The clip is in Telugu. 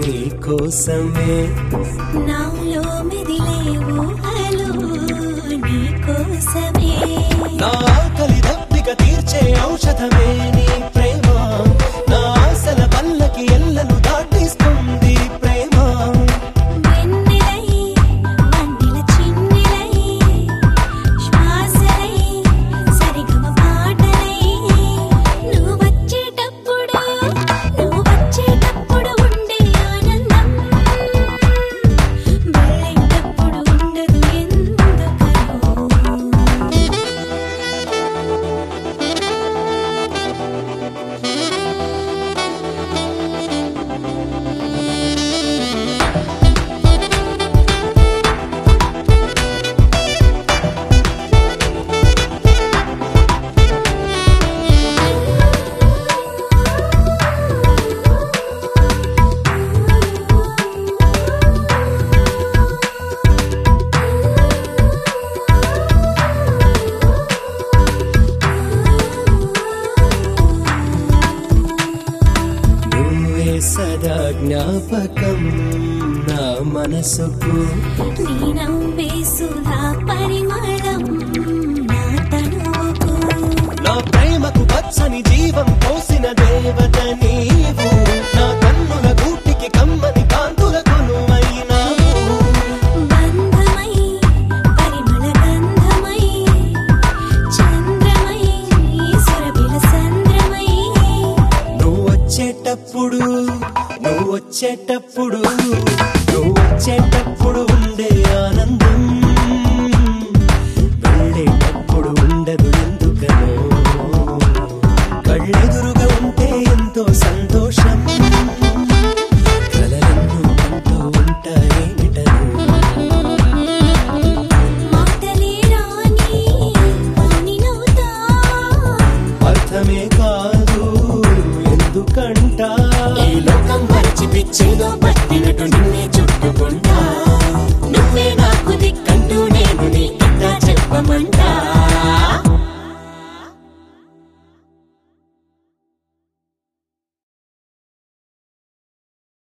నీ కోసమే నాలో మెదిలే ఊహలు నీ కోసమే నా ఆకలి దప్పిక తీర్చే ఔషధమే నీ ప్రేమ నా ఆశల పల్లకి ఎల్లను దాటిస్తుంది ప్రేమ వెన్నెలై వన్నెల చిన్నెలై శ్వాసలై సరిగమ పాటలై నువ్వు వచ్చేటప్పుడు నువ్వు వచ్చేటప్పుడు ఉండే ఆనందం వెళ్ళేటప్పుడు ఉండదు ఎందుకనో నువ్వే సదా జ్ఞాపకం నా మనసుకు నీ నవ్వే సుధా పరిమళం నా తనువుకు నా ప్రేమకు పచ్చని జీవం పోసిన దేవత నీవు నా కన్నుల గూటికి కమ్మని కాంతుల కొనువైనావు బంధమై పరిమళ గంధమై చంద్రమై సురభిల సంద్రమై నువ్వు వచ్చేటప్పుడు నువ్వు వచ్చేటప్పుడు నువ్వు వచ్చేటప్పుడు ఉండే ఆనందం వెళ్ళేటప్పుడు ఉండదు ఎందుకనో కళ్ళెదురుగా ఉంటే ఎంతో సంతోషం కలలెన్నో అంటూ ఉంటాయేమిటను మాటలే రాని అని నవ్వుతా అర్థమే కాదు ఎందుకంట ఈ లోకం మరిచి పిచ్చేదో